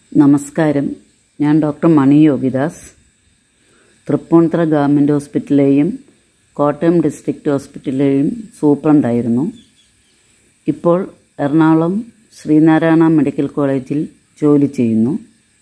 നമസ്കാരം ഞാൻ doctor Mani Yogidas Tripunithura government ഹോസ്പിറ്റലിലെയും കോട്ടയം ഡിസ്ട്രിക്റ്റ് ഹോസ്പിറ്റലിലെയും സൂപ്രണ്ടായിരുന്നു ഇപ്പോൾ എറണാകുളം ശ്രീനാരായണ മെഡിക്കൽ കോളേജിൽ ജോലി ചെയ്യുന്നു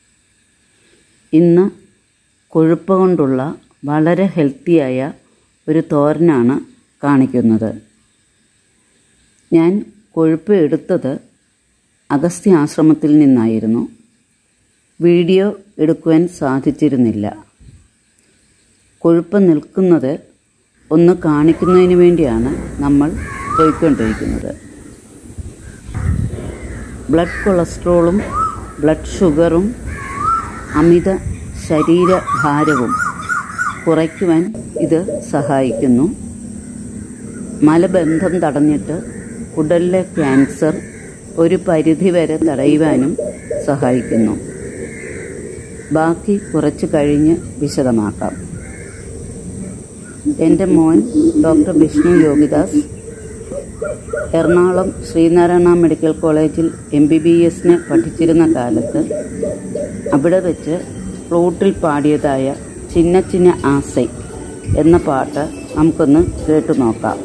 ഇന്ന് കൊഴുപ്പ് കൊണ്ടുള്ള വളരെ ഹെൽത്തിയായ ഒരു തോരനാണ് കാണിക്കുന്നത് ഞാൻ കൊഴുപ്പ് എടുത്തത് അഗസ്ത്യ ആശ്രമത്തിൽ നിന്നായിരുന്നു വീഡിയോ എടുക്കുവാൻ സാധിച്ചിരുന്നില്ല കൊഴുപ്പ് നിൽക്കുന്നത് ഒന്ന് കാണിക്കുന്നതിന് വേണ്ടിയാണ് നമ്മൾ പോയിക്കൊണ്ടിരിക്കുന്നത് ബ്ലഡ് കൊളസ്ട്രോളും ബ്ലഡ് ഷുഗറും അമിത ശരീരഭാരവും കുറയ്ക്കുവാൻ ഇത് സഹായിക്കുന്നു മലബന്ധം തടഞ്ഞിട്ട് കുടലിലെ ക്യാൻസർ ഒരു പരിധിവരെ തടയുവാനും സഹായിക്കുന്നു ബാക്കി കുറച്ച് കഴിഞ്ഞ് വിശദമാക്കാം എൻ്റെ മോൻ ഡോക്ടർ വിഷ്ണു യോഗിദാസ് എറണാകുളം ശ്രീനാരായണ മെഡിക്കൽ കോളേജിൽ എം ബി ബി എസിന് പഠിച്ചിരുന്ന കാലത്ത് അവിടെ വെച്ച് ഫ്ലൂട്ടിൽ പാടിയതായ ചിന്ന ചിന്ന ആസൈ എന്ന പാട്ട് നമുക്കൊന്ന് കേട്ടു നോക്കാം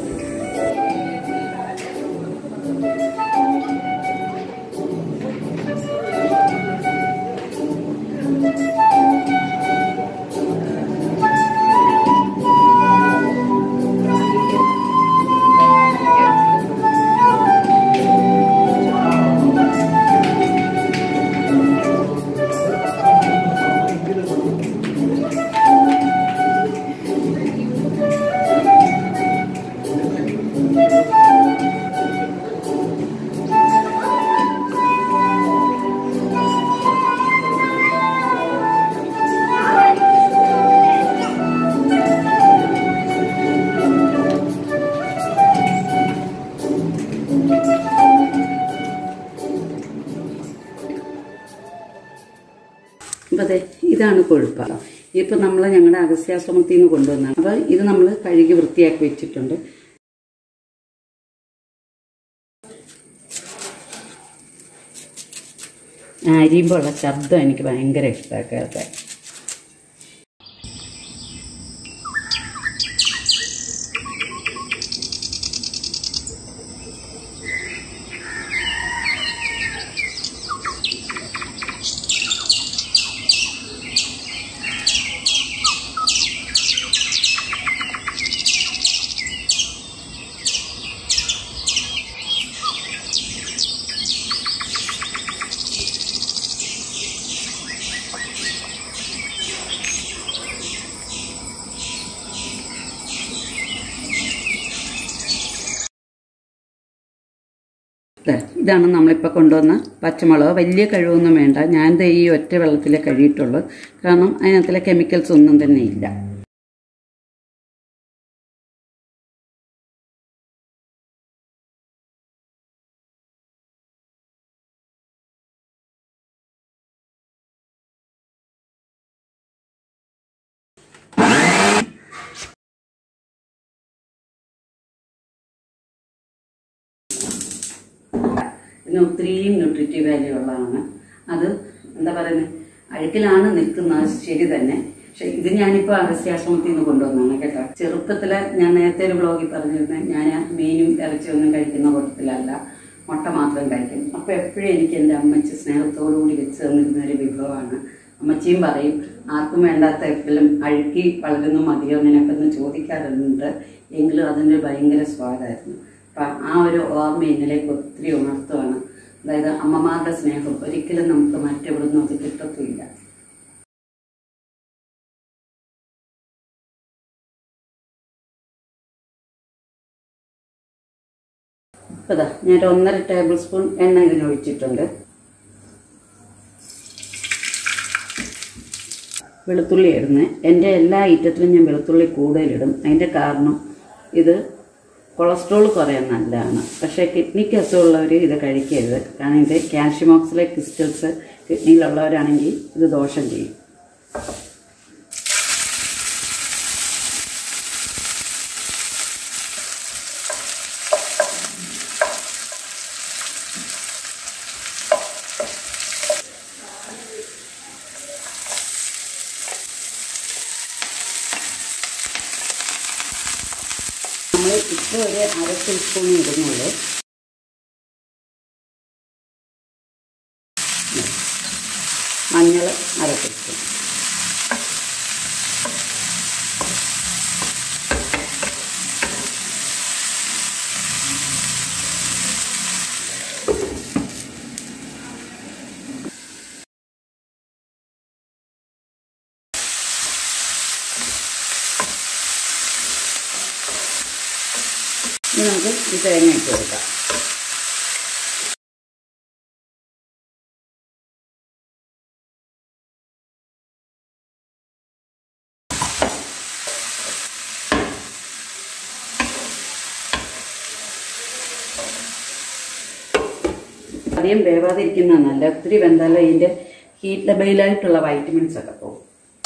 അപ്പം അതെ ഇതാണ് കൊഴുപ്പ് ഇപ്പം നമ്മൾ ഞങ്ങളുടെ അഗസ്യാശ്രമത്തിൽ നിന്ന് കൊണ്ടുവന്നതാണ് അപ്പോൾ ഇത് നമ്മൾ കഴുകി വൃത്തിയാക്കി വെച്ചിട്ടുണ്ട് അരിയുമ്പോൾ ഉള്ള ശബ്ദം എനിക്ക് ഭയങ്കര ഇഷ്ടമാണ് കേൾക്കാൻ ദേ, ഇതാണ് നമ്മളിപ്പോൾ കൊണ്ടുവന്ന പച്ചമുളക് വലിയ കഴിവൊന്നും വേണ്ട ഞാൻ ദേ ഈ ഒറ്റ വെള്ളത്തിലേ കഴിയിട്ടുള്ളൂ കാരണം അതിനകത്തിലെ കെമിക്കൽസ് ഒന്നും തന്നെ ഇല്ല ഇതിന് ഒത്തിരിയും ന്യൂട്രിറ്റീവ് വാല്യൂ ഉള്ളതാണ് അത് എന്താ പറയുന്നത് അഴുക്കിലാണ് നിൽക്കുന്നത് ശരി തന്നെ പക്ഷെ ഇത് ഞാനിപ്പോൾ അഗസ്യാശ്രമത്തിൽ നിന്ന് കൊണ്ടുവന്നാണ് കേട്ടോ ചെറുപ്പത്തില് ഞാൻ നേരത്തെ ഒരു ബ്ലോഗിൽ പറഞ്ഞിരുന്നത് ഞാൻ മീനും ഇറച്ചിയൊന്നും കഴിക്കുന്ന കൂട്ടത്തിലല്ല മുട്ട മാത്രം കഴിക്കും അപ്പോൾ എപ്പോഴും എനിക്ക് എൻ്റെ അമ്മച്ചി സ്നേഹത്തോടു കൂടി വെച്ച് തന്നിരുന്ന ഒരു വിഭവമാണ് അമ്മച്ചിയും പറയും ആർക്കും വേണ്ടാത്ത എപ്പോഴും അഴുക്കി വളരുന്നു മതിയോ നിനക്കൊന്ന് ഒന്ന് ചോദിക്കാറുണ്ട് എങ്കിലും അതിൻ്റെ ഭയങ്കര സ്വാദായിരുന്നു അപ്പം ആ ഒരു ഓർമ്മ എന്നിലേക്ക് ഒത്തിരി ഉണർത്തുവാണ് അതായത് അമ്മമാരുടെ സ്നേഹം ഒരിക്കലും നമുക്ക് മറ്റെവിടുന്നും അത് കിട്ടത്തില്ല ഇപ്പം ദാ ഞാൻ ഒരു ഒന്നര ടേബിൾ സ്പൂൺ എണ്ണ ഇതിനൊഴിച്ചിട്ടുണ്ട് വെളുത്തുള്ളി ഇടുന്നത് എൻ്റെ എല്ലാ ഐറ്റത്തിലും ഞാൻ വെളുത്തുള്ളി കൂടുതലിടും അതിൻ്റെ കാരണം ഇത് കൊളസ്ട്രോൾ കുറയാൻ നല്ലതാണ് പക്ഷേ കിഡ്നിക്ക് അസുഖമുള്ളവർ ഇത് കഴിക്കരുത് കാരണം ഇത് കാൽഷ്യം ഓക്സലേറ്റ് ക്രിസ്റ്റൽസ് കിഡ്നിയിലുള്ളവരാണെങ്കിൽ ഇത് ദോഷം ചെയ്യും ഉപ്പ് ഒരു അര ടീസ്പൂൺ ഇടുന്നുള്ളൂ മഞ്ഞൾ അര ടീസ്പൂൺ ഇനി നമുക്ക് ഈ തേങ്ങ ഇട്ട് കൊടുക്കാം അധികം വേവാതിരിക്കുന്ന നല്ല ഒത്തിരി വെന്താലും അതിൻ്റെ ഹീറ്റ് ലെബയിലായിട്ടുള്ള വൈറ്റമിൻസ് ഒക്കെ പോകും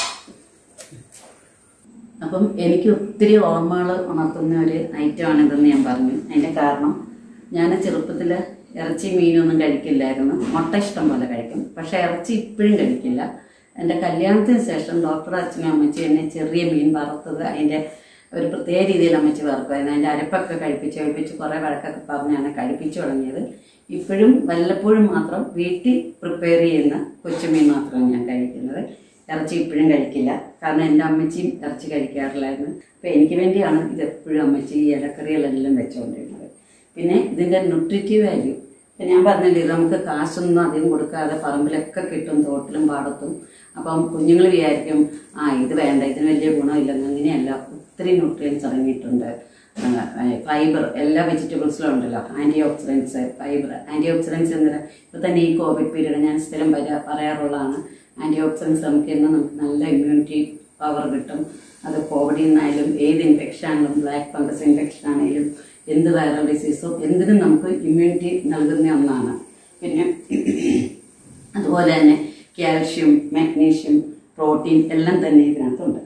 അപ്പം എനിക്ക് ഒത്തിരി ഓർമ്മകൾ ഉണർത്തുന്ന ഒരു ഐറ്റമാണ് ഇതെന്ന് ഞാൻ പറഞ്ഞു അതിൻ്റെ കാരണം ഞാൻ ചെറുപ്പത്തിൽ ഇറച്ചി മീനൊന്നും കഴിക്കില്ലായിരുന്നു മുട്ട ഇഷ്ടം പോലെ കഴിക്കും പക്ഷേ ഇറച്ചി ഇപ്പോഴും കഴിക്കില്ല എൻ്റെ കല്യാണത്തിന് ശേഷം ഡോക്ടർ അച്ഛനും അമ്മച്ചി എന്നെ ചെറിയ മീൻ വറുത്തത് അതിൻ്റെ ഒരു പ്രത്യേക രീതിയിൽ അമ്മച്ചി വറുക്കുമായിരുന്നു അതിൻ്റെ അരപ്പൊക്കെ കഴിപ്പിച്ച് കഴിപ്പിച്ച് കുറേ വഴക്കൊക്കെ പറഞ്ഞാണ് കഴിപ്പിച്ചു തുടങ്ങിയത് ഇപ്പോഴും വല്ലപ്പോഴും മാത്രം വീട്ടിൽ പ്രിപ്പയർ ചെയ്യുന്ന കൊച്ചുമീൻ മാത്രമാണ് ഞാൻ കഴിക്കുന്നത് ഇറച്ചി ഇപ്പോഴും കഴിക്കില്ല കാരണം എൻ്റെ അമ്മച്ചിയും ഇറച്ചി കഴിക്കാറില്ലായിരുന്നു അപ്പോൾ എനിക്ക് വേണ്ടിയാണ് ഇത് എപ്പോഴും അമ്മച്ചി ഈ ഇലക്കറികളെല്ലാം വെച്ചുകൊണ്ടിരുന്നത് പിന്നെ ഇതിൻ്റെ ന്യൂട്രിറ്റീവ് വാല്യൂ ഇപ്പം ഞാൻ പറഞ്ഞില്ലേ ഇത് നമുക്ക് കാശൊന്നും അധികം കൊടുക്കാതെ പറമ്പിലൊക്കെ കിട്ടും തോട്ടിലും പാടത്തും അപ്പം കുഞ്ഞുങ്ങൾ വിചാരിക്കും ആ ഇത് വേണ്ട ഇതിന് വലിയ ഗുണമില്ലെന്ന് അങ്ങനെയല്ല ഒത്തിരി ന്യൂട്രിയൻസ് അടങ്ങിയിട്ടുണ്ട് ഫൈബർ എല്ലാ വെജിറ്റബിൾസിലും ഉണ്ടല്ലോ antioxidants fibre antioxidants എന്നാൽ ഇപ്പോൾ തന്നെ ഈ കോവിഡ് പീരീഡ് ഞാൻ സ്ഥിരം പറയാ പറയാറുള്ളതാണ് ആൻറ്റി ഓക്സിഡൻസ് നമുക്ക് ഇന്ന് നമുക്ക് നല്ല ഇമ്മ്യൂണിറ്റി പവർ കിട്ടും അത് കോവിഡിൽ നിന്നായാലും ഏത് ഇൻഫെക്ഷൻ ആണെങ്കിലും ബ്ലാക്ക് ഫംഗസ് ഇൻഫെക്ഷൻ ആണെങ്കിലും എന്ത് വൈറൽ ഡിസീസോ എന്തിനും നമുക്ക് ഇമ്മ്യൂണിറ്റി നൽകുന്ന ഒന്നാണ് പിന്നെ അതുപോലെ തന്നെ കാൽഷ്യം മാഗ്നീഷ്യം പ്രോട്ടീൻ എല്ലാം തന്നെ ഇതിനകത്തുണ്ട്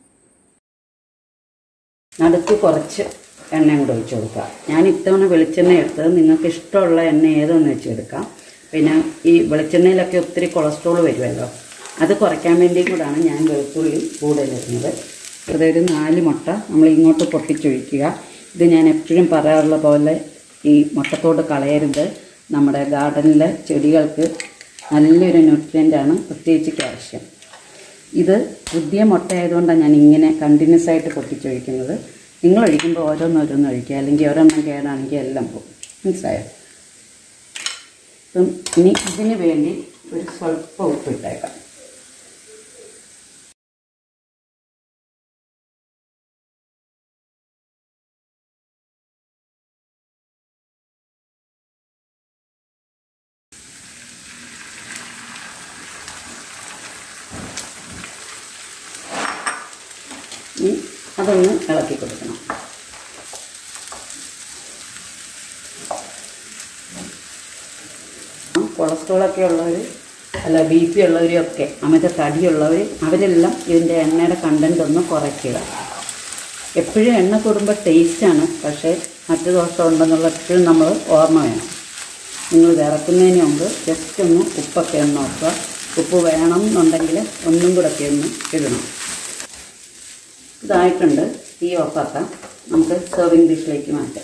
നടുക്ക് കുറച്ച് എണ്ണയും കൂടെ ഒഴിച്ച് കൊടുക്കുക ഞാൻ ഇത്തവണ വെളിച്ചെണ്ണ എടുത്തത് നിങ്ങൾക്ക് ഇഷ്ടമുള്ള എണ്ണ ഏതൊന്ന് വെച്ചെടുക്കാം പിന്നെ ഈ വെളിച്ചെണ്ണയിലൊക്കെ ഒത്തിരി കൊളസ്ട്രോൾ വരുമല്ലോ അത് കുറയ്ക്കാൻ വേണ്ടിയും കൂടാണ് ഞാൻ വെളുത്തുള്ളി കൂടുതലിടുന്നത് വെറുതെ ഒരു നാല് മുട്ട നമ്മൾ ഇങ്ങോട്ട് പൊട്ടിച്ചൊഴിക്കുക ഇത് ഞാൻ എപ്പോഴും പറയാറുള്ള പോലെ ഈ മുട്ടത്തോട് കളയരുത് നമ്മുടെ ഗാർഡനിലെ ചെടികൾക്ക് നല്ലൊരു ന്യൂട്രിയൻ്റാണ് പ്രത്യേകിച്ച് കാൽഷ്യം ഇത് പുതിയ മുട്ട ആയതുകൊണ്ടാണ് ഞാൻ ഇങ്ങനെ കണ്ടിന്യൂസ് ആയിട്ട് പൊട്ടിച്ചൊഴിക്കുന്നത് നിങ്ങൾ ഒഴിക്കുമ്പോൾ ഓരോന്നോരോന്ന് ഒഴിക്കുക അല്ലെങ്കിൽ ഒരെണ്ണം കേടാണെങ്കിൽ എല്ലാം പോകും മനസ്സിലായോ അപ്പം ഇനി ഇതിന് വേണ്ടി ഒരു സ്വല്പം ഉപ്പിട്ടേക്കാം ഇനി അതൊന്ന് ഇളക്കി കൊടുക്കണം കൊളസ്ട്രോളൊക്കെ ഉള്ളവർ അല്ല ബി പി ഉള്ളവരൊക്കെ അമിത തടിയുള്ളവർ അവരെല്ലാം ഇതിൻ്റെ എണ്ണയുടെ കണ്ടൻറ് ഒന്ന് കുറയ്ക്കുക എപ്പോഴും എണ്ണ കൂടുമ്പോൾ ടേസ്റ്റാണ് പക്ഷേ മറ്റു ദോഷം ഉണ്ടെന്നുള്ള എപ്പോഴും നമ്മൾ ഓർമ്മ വേണം നിങ്ങൾ വിറക്കുന്നതിന് മുമ്പ് ജസ്റ്റ് ഒന്ന് ഉപ്പൊക്കെ ഒന്ന് നോക്കുക ഉപ്പ് വേണം എന്നുണ്ടെങ്കിൽ ഒന്നും കൂടെ ഒക്കെ ഒന്ന് ഇടണം ഇതായിട്ടുണ്ട് തീ ഓഫാക്കാം നമുക്ക് സെർവിങ് ഡിഷിലേക്ക് മാറ്റാം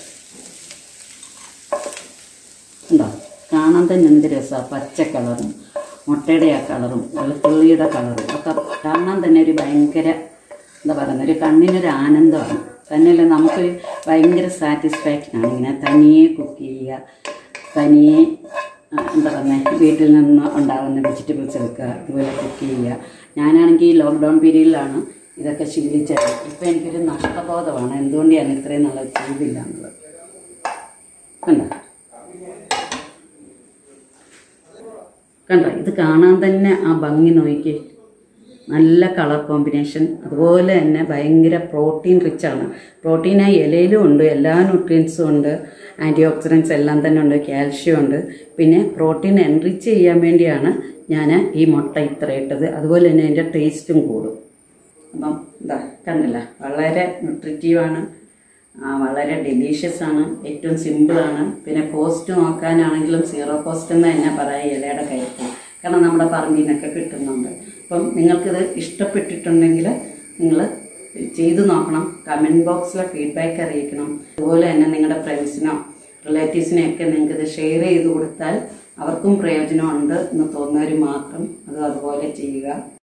ഉണ്ടോ കാണാൻ തന്നെ എന്ത് രസമാണ് പച്ച കളറും മുട്ടയുടെ ആ കളറും വെളുത്തുള്ളിയുടെ കളറും ഒക്കെ കാണാൻ തന്നെ ഒരു ഭയങ്കര എന്താ പറയുന്നത് ഒരു കണ്ണിനൊരു ആനന്ദമാണ് തന്നെയല്ല നമുക്കൊരു ഭയങ്കര സാറ്റിസ്ഫാക്ഷനാണ് ഇങ്ങനെ തനിയെ കുക്ക് ചെയ്യുക തനിയെ ആ, എന്താ പറയുന്നത് വീട്ടിൽ നിന്ന് ഉണ്ടാകുന്ന വെജിറ്റബിൾസ് എടുക്കുക ഇതുപോലെ കുക്ക് ചെയ്യുക ഞാനാണെങ്കിൽ ഈ ലോക്ക്ഡൗൺ പീരീഡിലാണ് ഇതൊക്കെ ശീലിച്ചത് ഇപ്പം എനിക്കൊരു നഷ്ടബോധമാണ് എന്തുകൊണ്ട് ഞാൻ ഇത്രയും നാളെ ചെയ്തില്ല എന്നുള്ളത് കണ്ടോ കണ്ടോ ഇത് കാണാൻ തന്നെ ആ ഭംഗി നോക്കി നല്ല കളർ കോമ്പിനേഷൻ അതുപോലെ തന്നെ ഭയങ്കര പ്രോട്ടീൻ റിച്ച് ആണ് പ്രോട്ടീൻ ആ ഇലയിലും ഉണ്ട് എല്ലാ ന്യൂട്രിയൻസും ഉണ്ട് ആൻറ്റി ഓക്സിഡൻസ് എല്ലാം തന്നെ ഉണ്ട് കാൽഷ്യം ഉണ്ട് പിന്നെ പ്രോട്ടീൻ എൻറിച്ച് ചെയ്യാൻ വേണ്ടിയാണ് ഞാൻ ഈ മുട്ട ഇത്ര ഇട്ടത് അതുപോലെ തന്നെ അതിൻ്റെ ടേസ്റ്റും കൂടും അപ്പം ഇതാ കണ്ടില്ല വളരെ ന്യൂട്രിറ്റീവാണ് വളരെ ഡെലീഷ്യസ് ആണ് ഏറ്റവും സിമ്പിളാണ് പിന്നെ കോസ്റ്റ് നോക്കാനാണെങ്കിലും സീറോ കോസ്റ്റ് എന്ന് തന്നെ പറയാം ഇലയുടെ കയറ്റ് കാരണം നമ്മുടെ പറമ്പിൽ നിന്നൊക്കെ കിട്ടുന്നുണ്ട് അപ്പം നിങ്ങൾക്കിത് ഇഷ്ടപ്പെട്ടിട്ടുണ്ടെങ്കിൽ നിങ്ങൾ ചെയ്തു നോക്കണം കമന്റ് ബോക്സിലെ ഫീഡ്ബാക്ക് അറിയിക്കണം അതുപോലെ തന്നെ നിങ്ങളുടെ ഫ്രണ്ട്സിനോ റിലേറ്റീവ്സിനോ ഒക്കെ നിങ്ങൾക്ക് ഇത് ഷെയർ ചെയ്ത് കൊടുത്താൽ അവർക്കും പ്രയോജനമുണ്ട് എന്ന് തോന്നുന്നവർ മാത്രം അത് അതുപോലെ ചെയ്യുക